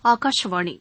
ஆகாஷவாணி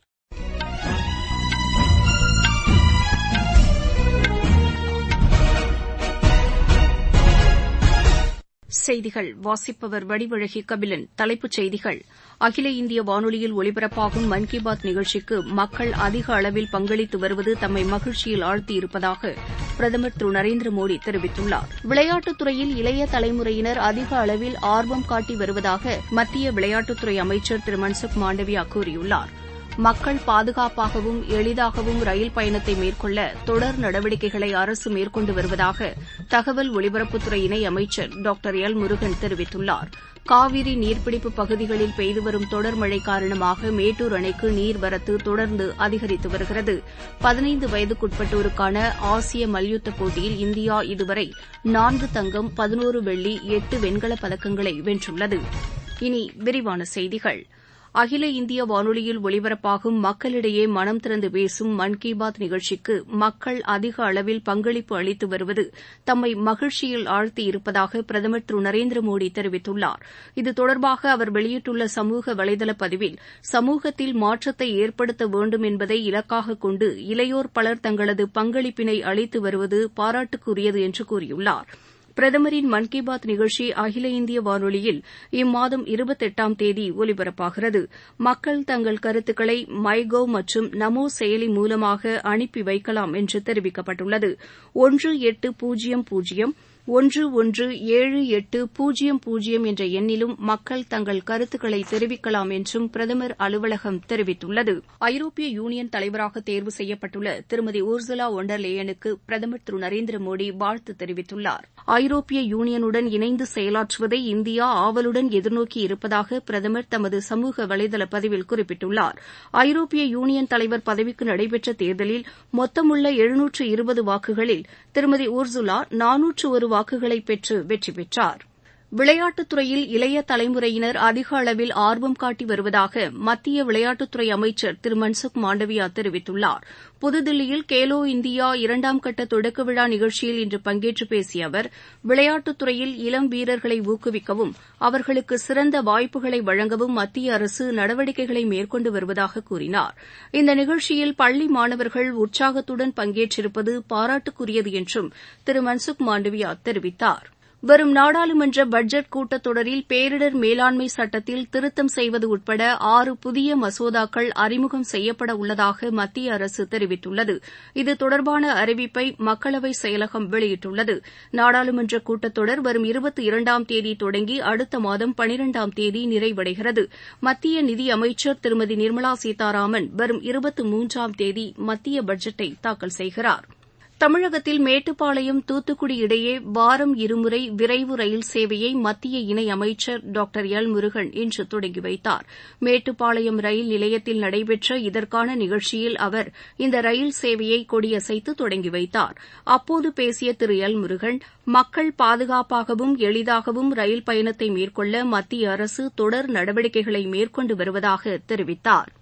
செய்திகள் வாசிப்பவர் வடிவழகி கபிலன் தலைப்புச் செய்திகள் அகில இந்திய வானொலியில் ஒலிபரப்பாகும் மன் கி பாத் நிகழ்ச்சிக்கு மக்கள் அதிக அளவில் பங்களித்து வருவது தம்மை மகிழ்ச்சியில் ஆழ்த்தியிருப்பதாக பிரதமர் திரு நரேந்திர மோடி தெரிவித்துள்ளார் விளையாட்டுத் துறையில் இளைய தலைமுறையினர் அதிக அளவில் ஆர்வம் காட்டி வருவதாக மத்திய விளையாட்டுத்துறை அமைச்சர் திரு மன்சுக் மாண்டவியா கூறியுள்ளார் மக்கள் பாதுகாப்பாகவும் எளிதாகவும் ரயில் பயணத்தை மேற்கொள்ள தொடர் நடவடிக்கைகளை அரசு மேற்கொண்டு வருவதாக தகவல் ஒலிபரப்புத்துறை இணை அமைச்சர் டாக்டர் எல் முருகன் தெரிவித்துள்ளார் காவிரி நீர்பிடிப்பு பகுதிகளில் பெய்து வரும் தொடர் மழை காரணமாக மேட்டூர் அணைக்கு நீர்வரத்து தொடர்ந்து அதிகரித்து வருகிறது பதினைந்து வயதுக்குட்பட்டோருக்கான ஆசிய மல்யுத்த போட்டியில் இந்தியா இதுவரை நான்கு தங்கம் பதினோரு வெள்ளி எட்டு வெண்கலப் பதக்கங்களை வென்றுள்ளது இனி விரிவான செய்திகள் அகில இந்திய வானொலியில் ஒலிபரப்பாகும் மக்களிடையே மனம் திறந்து பேசும் மன் கி பாத் நிகழ்ச்சிக்கு மக்கள் அதிக அளவில் பங்களிப்பு அளித்து வருவது தம்மை மகிழ்ச்சியில் ஆழ்த்தியிருப்பதாக பிரதமர் திரு நரேந்திர மோடி தெரிவித்துள்ளார் இது தொடர்பாக அவர் வெளியிட்டுள்ள சமூக வலைதள பதிவில் சமூகத்தில் மாற்றத்தை ஏற்படுத்த வேண்டும் என்பதை இலக்காக கொண்டு இளையோர் பலர் தங்களது பங்களிப்பினை அளித்து வருவது பாராட்டுக்குரியது என்று கூறியுள்ளாா் பிரதமரின் மன் கி பாத் நிகழ்ச்சி அகில இந்திய வானொலியில் இம்மாதம் இருபத்தெட்டாம் தேதி ஒலிபரப்பாகிறது மக்கள் தங்கள் கருத்துக்களை மை கவ் மற்றும் நமோ செயலி மூலமாக அனுப்பி வைக்கலாம் என்று தெரிவிக்கப்பட்டுள்ளது ஒன்று எட்டு பூஜ்ஜியம் பூஜ்ஜியம் ஒன்று ஒன்று ஏழு எட்டு பூஜ்ஜியம் பூஜ்ஜியம் என்ற எண்ணிலும் மக்கள் தங்கள் கருத்துக்களை தெரிவிக்கலாம் என்றும் பிரதமர் அலுவலகம் தெரிவித்துள்ளது ஐரோப்பிய யூனியன் தலைவராக தேர்வு செய்யப்பட்டுள்ள திருமதி ஊர்சுலா ஒண்டர் லேயனுக்கு பிரதமர் திரு நரேந்திர மோடி வாழ்த்து தெரிவித்துள்ளார் ஐரோப்பிய யூனியனுடன் இணைந்து செயலாற்றுவதை இந்தியா ஆவலுடன் எதிர்நோக்கி இருப்பதாக பிரதமர் தமது சமூக வலைதள பதிவில் குறிப்பிட்டுள்ளார் ஐரோப்பிய யூனியன் தலைவர் பதவிக்கு நடைபெற்ற தேர்தலில் மொத்தமுள்ள எழுநூற்று இருபது வாக்குகளில் திருமதி ஊர்சுலா நானூற்று ஒரு வாக்குகளை பெற்று வெற்றி பெற்றார் விளையாட்டுத் துறையில் இளைய தலைமுறையினர் அதிக அளவில் ஆர்வம் காட்டி வருவதாக மத்திய விளையாட்டுத்துறை அமைச்சர் திரு மன்சுக் மாண்டவியா தெரிவித்துள்ளார் புதுதில்லியில் கேலோ இந்தியா இரண்டாம் கட்ட தொடக்க விழா நிகழ்ச்சியில் இன்று பங்கேற்று பேசிய அவர் விளையாட்டுத் துறையில் இளம் வீரர்களை ஊக்குவிக்கவும் அவர்களுக்கு சிறந்த வாய்ப்புகளை வழங்கவும் மத்திய அரசு நடவடிக்கைகளை மேற்கொண்டு வருவதாக கூறினார் இந்த நிகழ்ச்சியில் பள்ளி மாணவர்கள் உற்சாகத்துடன் பங்கேற்றிருப்பது பாராட்டுக்குரியது என்றும் திரு மன்சுக் மாண்டவியா தெரிவித்தாா் வரும் நாடாளுமன்ற பட்ஜெட் கூட்டத்தொடரில் பேரிடர் மேலாண்மை சட்டத்தில் திருத்தம் செய்வது உட்பட ஆறு புதிய மசோதாக்கள் அறிமுகம் செய்யப்பட உள்ளதாக மத்திய அரசு தெரிவித்துள்ளது இது தொடர்பான அறிவிப்பை மக்களவை செயலகம் வெளியிட்டுள்ளது நாடாளுமன்ற கூட்டத்தொடர் வரும் இருபத்தி இரண்டாம் தேதி தொடங்கி அடுத்த மாதம் பனிரெண்டாம் தேதி நிறைவடைகிறது மத்திய நிதி அமைச்சர் திருமதி நிர்மலா சீதாராமன் வரும் இருபத்தி மூன்றாம் தேதி மத்திய பட்ஜெட்டை தாக்கல் செய்கிறாா் தமிழகத்தில் மேட்டுப்பாளையம் தூத்துக்குடி இடையே வாரம் இருமுறை விரைவு ரயில் சேவையை மத்திய இணை அமைச்சர் டாக்டர் எல் முருகன் இன்று தொடங்கி வைத்தார் மேட்டுப்பாளையம் ரயில் நிலையத்தில் நடைபெற்ற இதற்கான நிகழ்ச்சியில் அவர் இந்த ரயில் சேவையை கொடியசைத்து தொடங்கி வைத்தார் அப்போது பேசிய திரு எல் முருகன் மக்கள் பாதுகாப்பாகவும் எளிதாகவும் ரயில் பயணத்தை மேற்கொள்ள மத்திய அரசு தொடர் நடவடிக்கைகளை மேற்கொண்டு வருவதாக தெரிவித்தாா்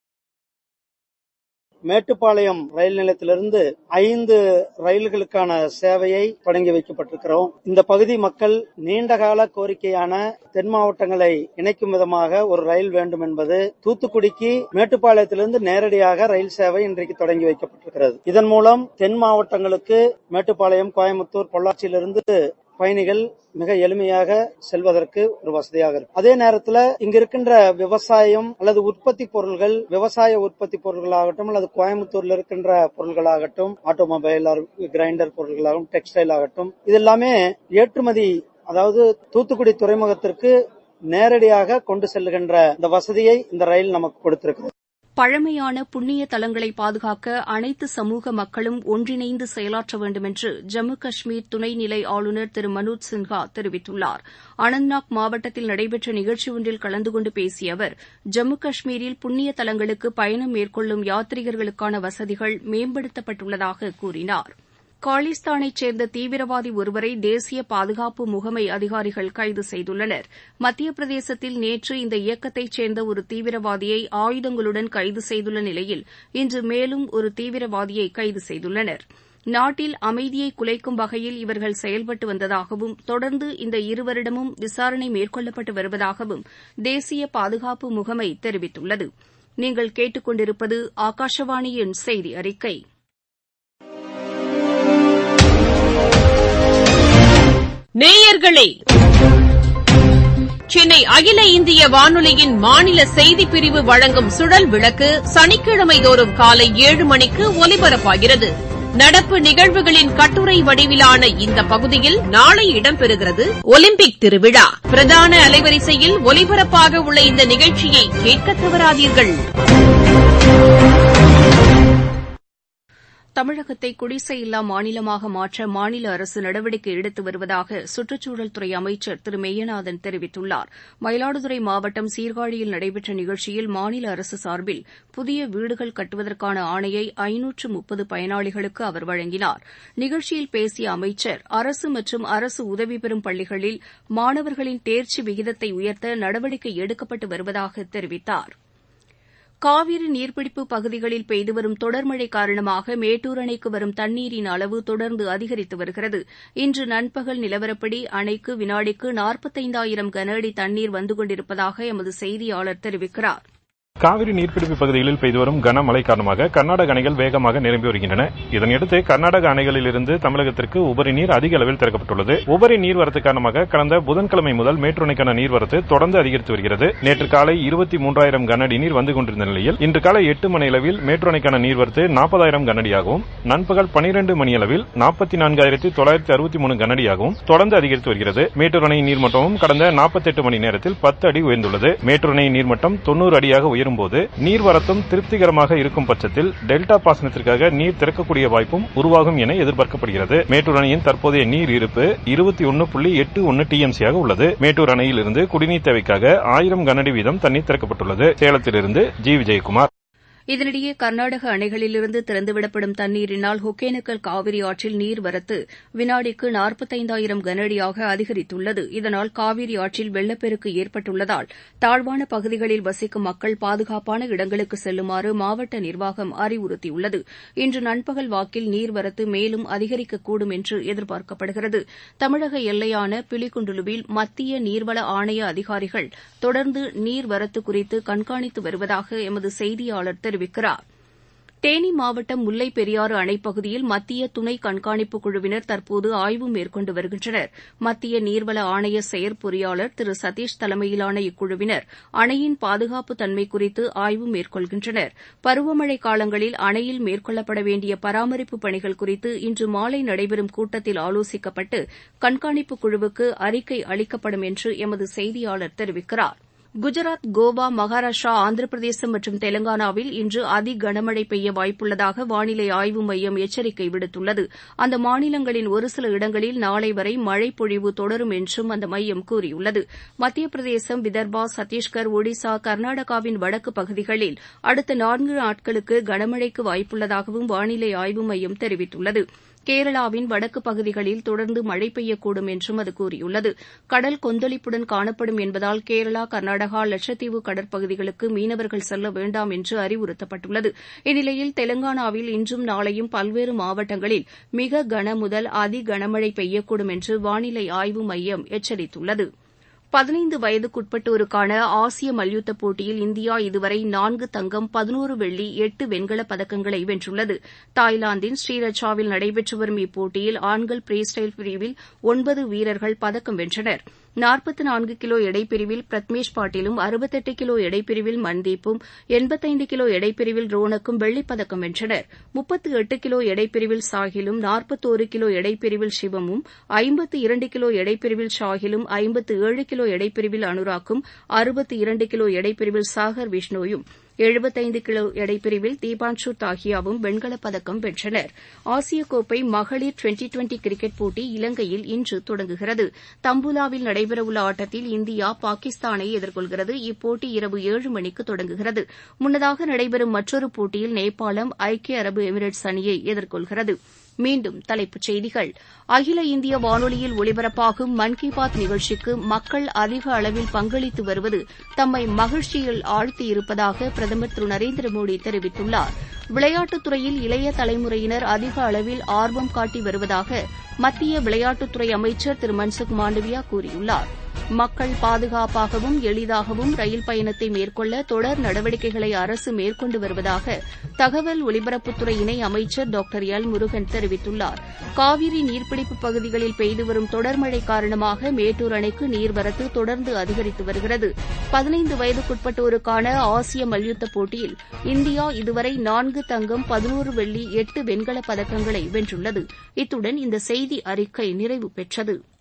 மேட்டுப்பாளையம் ரயில் நிலையத்திலிருந்து ஐந்து ரயில்களுக்கான சேவையை தொடங்கி வைக்கப்பட்டிருக்கிறோம் இந்த பகுதி மக்கள் நீண்டகால கோரிக்கையான தென் மாவட்டங்களை இணைக்கும் விதமாக ஒரு ரயில் வேண்டும் என்பது தூத்துக்குடிக்கு மேட்டுப்பாளையத்திலிருந்து நேரடியாக ரயில் சேவை இன்றைக்கு தொடங்கி வைக்கப்பட்டிருக்கிறது இதன் மூலம் தென் மாவட்டங்களுக்கு மேட்டுப்பாளையம் கோயம்புத்தூர் பொள்ளாச்சியிலிருந்து பயணிகள் மிக எளிமையாக செல்வதற்கு ஒரு வசதியாக இருக்கும் அதே நேரத்தில் இங்க இருக்கின்ற விவசாயம் அல்லது உற்பத்தி பொருள்கள் விவசாய உற்பத்தி பொருள்களாகட்டும் அல்லது கோயம்புத்தூர்ல இருக்கின்ற பொருள்களாகட்டும் ஆட்டோமொபைல் கிரைண்டர் பொருள்களாகட்டும் டெக்ஸ்டைல் ஆகட்டும் இது எல்லாமே ஏற்றுமதி அதாவது தூத்துக்குடி துறைமுகத்திற்கு நேரடியாக கொண்டு செல்லுகின்ற இந்த வசதியை இந்த ரயில் நமக்கு கொடுத்திருக்கிறது பழமையான புண்ணிய தலங்களை பாதுகாக்க அனைத்து சமூக மக்களும் ஒன்றிணைந்து செயலாற்ற வேண்டும் என்று ஜம்மு காஷ்மீர் துணைநிலை ஆளுநர் திரு மனோஜ் சின்ஹா தெரிவித்துள்ளார் அனந்த்நாக் மாவட்டத்தில் நடைபெற்ற நிகழ்ச்சி ஒன்றில் கலந்து கொண்டு பேசிய அவர் ஜம்மு காஷ்மீரில் புண்ணிய தலங்களுக்கு பயணம் மேற்கொள்ளும் யாத்ரீகர்களுக்கான வசதிகள் மேம்படுத்தப்பட்டுள்ளதாக கூறினாா் காலிஸ்தானைச் சேர்ந்த தீவிரவாதி ஒருவரை தேசிய பாதுகாப்பு முகமை அதிகாரிகள் கைது செய்துள்ளனர் மத்திய பிரதேசத்தில் நேற்று இந்த இயக்கத்தைச் சேர்ந்த ஒரு தீவிரவாதியை ஆயுதங்களுடன் கைது செய்துள்ள நிலையில் இன்று மேலும் ஒரு தீவிரவாதியை கைது செய்துள்ளனா் நாட்டில் அமைதியை குலைக்கும் வகையில் இவர்கள் செயல்பட்டு வந்ததாகவும் தொடர்ந்து இந்த இருவரிடமும் விசாரணை மேற்கொள்ளப்பட்டு வருவதாகவும் தேசிய பாதுகாப்பு முகமை தெரிவித்துள்ளது நீங்கள் கேட்டுக்கொண்டிருப்பது ஆகாஷவாணியின் செய்தி அறிக்கை நேயர்களே சென்னை அகில இந்திய வானொலியின் மாநில செய்திப் பிரிவு வழங்கும் சுழல் விளக்கு சனிக்கிழமை தோறும் காலை ஏழு மணிக்கு ஒலிபரப்பாகிறது நடப்பு நிகழ்வுகளின் கட்டுரை வடிவிலான இந்த பகுதியில் நாளை இடம்பெறுகிறது ஒலிம்பிக் திருவிழா பிரதான அலைவரிசையில் ஒலிபரப்பாக உள்ள இந்த நிகழ்ச்சியை கேட்க தவறாதீர்கள் தமிழகத்தை குடிசையில்லா மாநிலமாக மாற்ற மாநில அரசு நடவடிக்கை எடுத்து வருவதாக சுற்றுச்சூழல் துறை அமைச்சர் திரு மெய்யநாதன் தெரிவித்துள்ளார் மயிலாடுதுறை மாவட்டம் சீர்காழியில் நடைபெற்ற நிகழ்ச்சியில் மாநில அரசு சார்பில் புதிய வீடுகள் கட்டுவதற்கான ஆணையை ஐநூற்று முப்பது பயனாளிகளுக்கு அவர் வழங்கினார் நிகழ்ச்சியில் பேசிய அமைச்சர் அரசு மற்றும் அரசு உதவி பெறும் பள்ளிகளில் மாணவர்களின் தேர்ச்சி விகிதத்தை உயர்த்த நடவடிக்கை எடுக்கப்பட்டு வருவதாக தெரிவித்தாா் காவிரி நீர்பிடிப்பு பகுதிகளில் பெய்து வரும் தொடர் மழை காரணமாக மேட்டூர் அணைக்கு வரும் தண்ணீரின் அளவு தொடர்ந்து அதிகரித்து வருகிறது இன்று நண்பகல் நிலவரப்படி அணைக்கு வினாடிக்கு நாற்பத்தைந்தாயிரம் கன அடி தண்ணீர் வந்து கொண்டிருப்பதாக எமது செய்தியாளர் தெரிவிக்கிறார் காவிரி நீர்பிடிப்பு பகுதிகளில் பெய்து வரும் கனமழை காரணமாக கர்நாடக அணைகள் வேகமாக நிரம்பி வருகின்றன இதனையடுத்து கர்நாடக அணைகளில் இருந்து தமிழகத்திற்கு உபரி நீர் அதிக அளவில் திறக்கப்பட்டுள்ளது உபரி நீர்வரத்து காரணமாக கடந்த புதன்கிழமை முதல் மேட்டூர் அணைக்கான நீர்வரத்து தொடர்ந்து அதிகரித்து வருகிறது நேற்று காலை இருபத்தி மூன்றாயிரம் கனஅடி நீர் வந்து கொண்டிருந்த நிலையில் இன்று காலை எட்டு மணி அளவில் மேட்டூர் அணைக்கான நீர்வரத்து நாற்பதாயிரம் கனஅடியாகவும் நண்பகல் பனிரெண்டு மணி அளவில் நாற்பத்தி நான்காயிரத்தி தொள்ளாயிரத்தி அறுபத்தி மூணு கனஅடியாகவும் தொடர்ந்து அதிகரித்து வருகிறது மேட்டூர் அணை நீர்மட்டமும் கடந்த நாற்பத்தெட்டு மணி நேரத்தில் பத்து அடி உயர்ந்துள்ளது மேட்டூர் அணை நீர்மட்டம் தொன்னூறு அடியாக உயரும் போது நீர்வரத்தும் திருப்திகரமாக இருக்கும் பட்சத்தில் டெல்டா பாசனத்திற்காக நீர் திறக்கக்கூடிய வாய்ப்பும் உருவாகும் என எதிர்பார்க்கப்படுகிறது மேட்டூர் அணையின் தற்போதைய நீர் இருப்பு இருபத்தி ஒன்னு புள்ளி எட்டு ஒன்னு டிஎம்சியாக உள்ளது மேட்டூர் அணையில் இருந்து குடிநீர் தேவைக்காக ஆயிரம் கனஅடி வீதம் தண்ணீர் திறக்கப்பட்டுள்ளது சேலத்திலிருந்து ஜி விஜயகுமார் இதனிடையே கர்நாடக அணைகளிலிருந்து திறந்துவிடப்படும் தண்ணீரினால் ஒகேனக்கல் காவிரி ஆற்றில் நீர்வரத்து வினாடிக்கு நாற்பத்தைந்தாயிரம் கனஅடியாக அதிகரித்துள்ளது இதனால் காவிரி ஆற்றில் வெள்ளப்பெருக்கு ஏற்பட்டுள்ளதால் தாழ்வான பகுதிகளில் வசிக்கும் மக்கள் பாதுகாப்பான இடங்களுக்கு செல்லுமாறு மாவட்ட நிர்வாகம் அறிவுறுத்தியுள்ளது இன்று நண்பகல் வாக்கில் நீர்வரத்து மேலும் அதிகரிக்கக்கூடும் என்று எதிர்பார்க்கப்படுகிறது தமிழக எல்லையான பிலிகுண்டுலுவில் மத்திய நீர்வள ஆணைய அதிகாரிகள் தொடர்ந்து நீர்வரத்து குறித்து கண்காணித்து வருவதாக எமது செய்தியாளர் தெரிவிக்கிறார் தேனி மாவட்டம் முல்லைப் பெரியாறு அணைப்பகுதியில் மத்திய துணை கண்காணிப்பு குழுவினர் தற்போது ஆய்வு மேற்கொண்டு வருகின்றனர் மத்திய நீர்வள ஆணைய செயற்பொறியாளர் திரு சதீஷ் தலைமையிலான இக்குழுவினர் அணையின் பாதுகாப்பு தன்மை குறித்து ஆய்வு மேற்கொள்கின்றனர் பருவமழை காலங்களில் அணையில் மேற்கொள்ளப்பட வேண்டிய பராமரிப்பு பணிகள் குறித்து இன்று மாலை நடைபெறும் கூட்டத்தில் ஆலோசிக்கப்பட்டு கண்காணிப்பு குழுவுக்கு அறிக்கை அளிக்கப்படும் என்று எமது செய்தியாளர் தெரிவிக்கிறார் குஜராத் கோவா மகாராஷ்டிரா ஆந்திர பிரதேசம் மற்றும் தெலங்கானாவில் இன்று அதி கனமழை பெய்ய வாய்ப்புள்ளதாக வானிலை ஆய்வு மையம் எச்சரிக்கை விடுத்துள்ளது அந்த மாநிலங்களின் ஒரு சில இடங்களில் நாளை வரை மழை பொழிவு தொடரும் என்றும் அந்த மையம் கூறியுள்ளது மத்திய பிரதேசம் விதர்பா சத்தீஸ்கர் ஒடிசா கர்நாடகாவின் வடக்கு பகுதிகளில் அடுத்த நான்கு நாட்களுக்கு கனமழைக்கு வாய்ப்புள்ளதாகவும் வானிலை ஆய்வு மையம் தெரிவித்துள்ளது கேரளாவின் வடக்கு பகுதிகளில் தொடர்ந்து மழை பெய்யக்கூடும் என்றும் அது கூறியுள்ளது கடல் கொந்தளிப்புடன் காணப்படும் என்பதால் கேரளா கர்நாடகா லட்சத்தீவு கடற்பகுதிகளுக்கு மீனவர்கள் செல்ல வேண்டாம் என்று அறிவுறுத்தப்பட்டுள்ளது இந்நிலையில் தெலங்கானாவில் இன்றும் நாளையும் பல்வேறு மாவட்டங்களில் மிக கன முதல் அதி கனமழை பெய்யக்கூடும் என்று வானிலை ஆய்வு மையம் எச்சரித்துள்ளது பதினைந்து வயதுக்குட்பட்டோருக்கான ஆசிய மல்யுத்த போட்டியில் இந்தியா இதுவரை நான்கு தங்கம் பதினோரு வெள்ளி எட்டு வெண்கலப் பதக்கங்களை வென்றுள்ளது தாய்லாந்தின் ஸ்ரீரச்சாவில் நடைபெற்று வரும் இப்போட்டியில் ஆண்கள் பிரீ ஸ்டைல் பிரிவில் ஒன்பது வீரர்கள் பதக்கம் வென்றனர் நாற்பத்து நான்கு கிலோ எடைப்பிரிவில் பிரத்மேஷ் பாட்டீலும் அறுபத்தெட்டு கிலோ எடைப்பிரிவில் மன்தீப்பும் எண்பத்தைந்து கிலோ எடைப்பிரிவில் ரோனக்கும் வெள்ளிப்பதக்கம் வென்றனர் முப்பத்து எட்டு கிலோ எடைப்பிரிவில் சாஹிலும் நாற்பத்தோரு கிலோ எடைப்பிரிவில் சிவமும் ஐம்பத்து இரண்டு கிலோ எடைப்பிரிவில் ஷாஹிலும் ஐம்பத்து ஏழு கிலோ எடைப்பிரிவில் அனுராக்கும் அறுபத்து இரண்டு கிலோ எடைப்பிரிவில் சாகர் விஷ்ணோயும் எழுபத்தைந்து கிலோ எடைப்பிரிவில் தீபான்ஷு தாஹியாவும் வெண்கலப் பதக்கம் வென்றனர் ஆசிய கோப்பை மகளிர் டுவெண்டி டுவெண்டி கிரிக்கெட் போட்டி இலங்கையில் இன்று தொடங்குகிறது தம்புலாவில் நடைபெறவுள்ள ஆட்டத்தில் இந்தியா பாகிஸ்தானை எதிர்கொள்கிறது இப்போட்டி இரவு ஏழு மணிக்கு தொடங்குகிறது முன்னதாக நடைபெறும் மற்றொரு போட்டியில் நேபாளம் ஐக்கிய அரபு எமிரேட்ஸ் அணியை எதிர்கொள்கிறது மீண்டும் தலைப்புச் செய்திகள் அகில இந்திய வானொலியில் ஒலிபரப்பாகும் மன் கி பாத் நிகழ்ச்சிக்கு மக்கள் அதிக அளவில் பங்களித்து வருவது தம்மை மகிழ்ச்சியில் ஆழ்த்தியிருப்பதாக பிரதமர் திரு நரேந்திர மோடி தெரிவித்துள்ளார் விளையாட்டுத் துறையில் இளைய தலைமுறையினர் அதிக அளவில் ஆர்வம் காட்டி வருவதாக மத்திய விளையாட்டுத்துறை அமைச்சர் திரு மன்சுக் மாண்டவியா கூறியுள்ளார் மக்கள் பாதுகாப்பாகவும் எளிதாகவும் ரயில் பயணத்தை மேற்கொள்ள தொடர் நடவடிக்கைகளை அரசு மேற்கொண்டு வருவதாக தகவல் ஒலிபரப்புத்துறை இணை அமைச்சர் டாக்டர் எல் முருகன் தெரிவித்துள்ளார் காவிரி நீர்பிடிப்பு பகுதிகளில் பெய்து வரும் தொடர் மழை காரணமாக மேட்டூர் அணைக்கு நீர்வரத்து தொடர்ந்து அதிகரித்து வருகிறது பதினைந்து வயதுக்குட்பட்டோருக்கான ஆசிய மல்யுத்த போட்டியில் இந்தியா இதுவரை நான்கு தங்கம் பதினோரு வெள்ளி எட்டு வெண்கலப் பதக்கங்களை வென்றுள்ளது இத்துடன் இந்த செய்தி அறிக்கை நிறைவு பெற்றது